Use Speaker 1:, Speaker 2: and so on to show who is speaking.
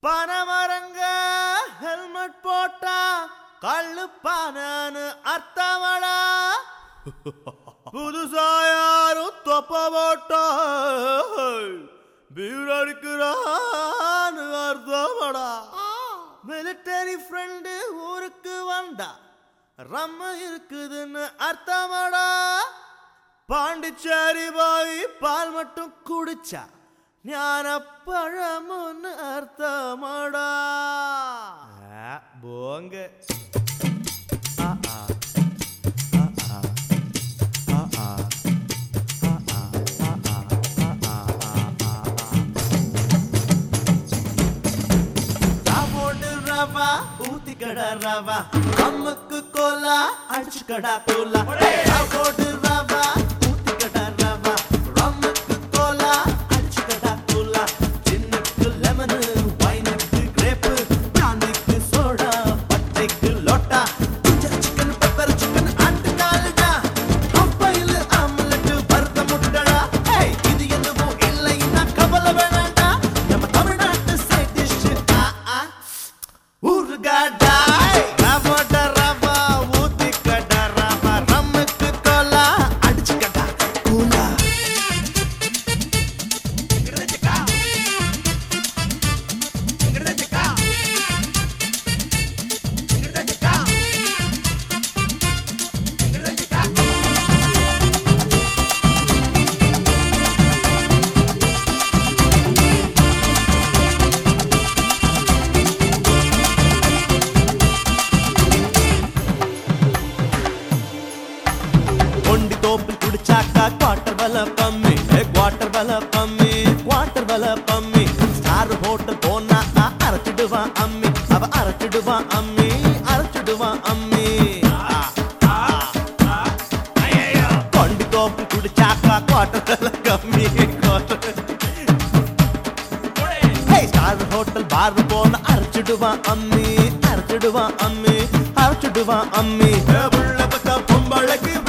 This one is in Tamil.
Speaker 1: பனமரங்க ஹெல்மெட் போட்டா கள்ளு பானு அர்த்தமடா புதுசா யாரும் தொப்ப போட்டா பீர் அடிக்கிறான்னு அர்த்தமடா மிலிட்டரி ஃப்ரெண்டு ஊருக்கு வந்தா ரம்ம இருக்குதுன்னு அர்த்தமடா பாண்டிச்சேரி போய் பால் மட்டும் குடிச்சா ஞான பழமுன்னு அர்த்தமடா ஆ, போங்க ஆ, ஆ. ஆ, ஆ. ஆ, ஆ. ஆ, ஆ. ஆ, ஆ. ஆ, ஆ. ஆ, ஆ. ராவோடு ரவா ஊத்திக்கடா ரவா அம்முக்கு கோலா அடிச்சுக்கடா கோலா ராவோடு ரவா ஊத்திக்கடா ரவா அம்முக்கு கோலா அடிச்சுக்கடா கோலா சின்னுக்கு லெமனு வைனுக்கு கிரேப்பு பிராந்திக்கு சோடா பச்சைக்கு லோட்டா சிக்கன் சிக்கன் பெப்பர் சிக்கன் ஆட்டு காலுடா கப்பையில் ஆம்லெட் வறுத்த முட்டடா ஏய் இது எதுவும் இல்லைன்னா கவலை வேணாண்டா நம்ம தமிழ்நாட்டு சைட் டிஷ் ஆ ஆ ஊறுகாடா ரவோட ரவா ஊத்திக்கடா ரவா ரம்முக்கு கோலா அடிச்சுக்கடா கூலா ஒண்டி தோப்பில் குடிச்சாக்கா குவார்டர் வல பம்மி குவார்டர் வல பம்மி குவார்டர் வல பம்மி ஸ்டார் ஹோட்டல் போனா ஆ, அரைச்சிடுவான் அம்மி அவ அரைச்சிடுவான் அம்மி அரைச்சிடுவான் அம்மி கொண்டி தோப்பில் குடிச்சாக்கா குவார்டர் வல கம்மி குவார்டர் ஸ்டார் ஹோட்டல் பார் போன அரைச்சிடுவான் அம்மி அரைச்சிடுவான் அம்மி அரைச்சிடுவான் அம்மி ஏ, புள்ள பக்கம் பொம்பளைக்கு